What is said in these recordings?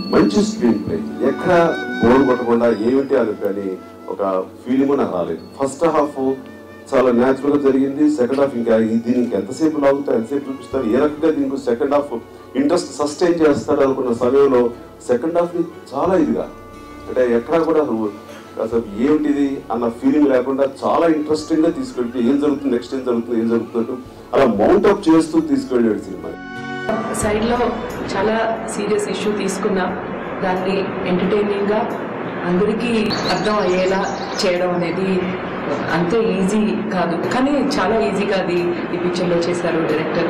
మంచి screen play ఎక్కడ bore కొట్టకుండా ఏమిటి అని కానీ ఒక ఫీలింగ్ నాకు రాలేదు ఫస్ట్ హాఫ్ చాలా న్యాచురల్ గా జరిగింది సెకండ్ హాఫ్ ఇంకా ఈ- దీనికి ఎంతసేపు లాగుతారు ఎంతసేపు చూపిస్తారు ఏ రకంగా దీనికి సెకండ్ హాఫ్ ఇంట్రెస్ట్ సస్టైన్ చేస్తారు అనుకున్న సమయంలో సెకండ్ హాఫ్ చాలా ఇదిగా అంటే ఎక్కడా కూడా అసలు అసలు ఏమిటిది అన్న ఫీలింగ్ లేకుండా చాలా ఇంట్రెస్టింగ్ గా తీసుకెళ్తే ఏం జరుగుతుంది నెక్స్ట్ ఏం జరుగుతుంది ఏం జరుగుతుంది అలా మౌంట్ అప్ చేస్తూ తీసుకెళ్ళాడు సినిమా సైడ్లో చాలా సీరియస్ ఇష్యూ తీసుకున్నాం దాన్ని ఎంటర్టైనింగ్గా అందరికీ అర్థం అయ్యేలా చేయడం అనేది అంతే ఈజీ కాదు కానీ చాలా ఈజీగా అది ఈ పిక్చర్లో చేశారు director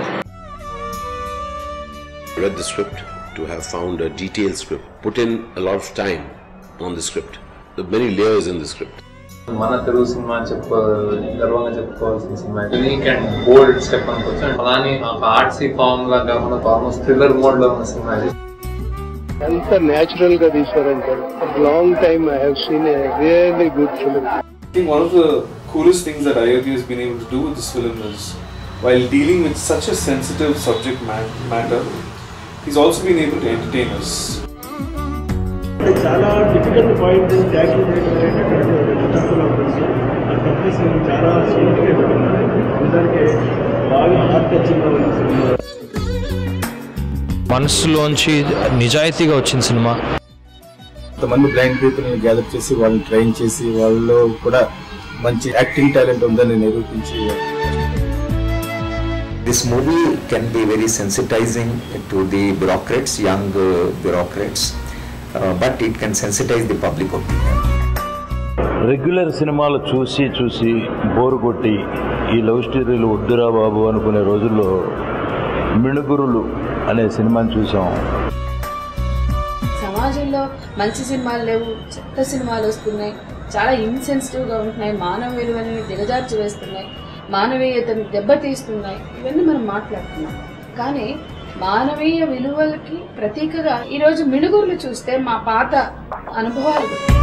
read the script to have found a detailed script, put in a lot of time on the script. There are many layers in the script. మన తెలుగు సినిమా అని చెప్ప గర్వంగా చెప్పుకోవాల్సిన సినిమా యూనిక్ అండ్ బోల్డ్ స్టెప్ అనుకోవచ్చు and అలానే ఒక Artsy form లా కాకుండా ఆల్మోస్ట్ థ్రిల్లర్ మోడ్ లో ఉన్న సినిమా ఇది ఎంత న్యాచురల్ గా తీశారంటే long time I have seen a really good film I think one of the coolest things that Ayodhya has been able to do with this film is, while dealing with such a sensitive subject ma- matter, he's also been able to entertain us. చాలా difficult point tackle చేయడం అనేటటువంటి తక్కువ ఉంటుంది ఆ తప్పేసి చాలా స్వీట్గా పెట్టుకున్నాను నిజానికి బాగా హార్ట్ టచింగ్గా ఉంది సినిమా మనసులోంచి నిజాయితీగా వచ్చిన సినిమా కొంతమంది బ్లైండ్ పీపుల్ ని గ్యాదర్ చేసి వాళ్ళని ట్రైన్ చేసి వాళ్ళలో కూడా మంచి యాక్టింగ్ టాలెంట్ ఉందని నిరూపించి This movie can be very sensitizing to the bureaucrats, young uh, bureaucrats, uh, but it can sensitize the public opinion. Regular సినిమాలు చూసి చూసి బోరు కొట్టి ఈ లవ్ స్టోరీలు వద్దురా బాబు అనుకునే రోజుల్లో మిణుగురులు అనే సినిమాని చూసాం సమాజంలో మంచి సినిమాలు లేవు చెత్త సినిమాలు వస్తున్నాయి చాలా ఇన్సెన్సిటివ్గా ఉంటున్నాయి మానవ విలువని దిగజార్చి వేస్తున్నాయి మానవీయతను దెబ్బతీస్తున్నాయి ఇవన్నీ మనం మాట్లాడుతున్నాం కానీ మానవీయ విలువలకి ప్రతీకగా ఈరోజు మిణుగురులు చూస్తే మా పాత అనుభవాలు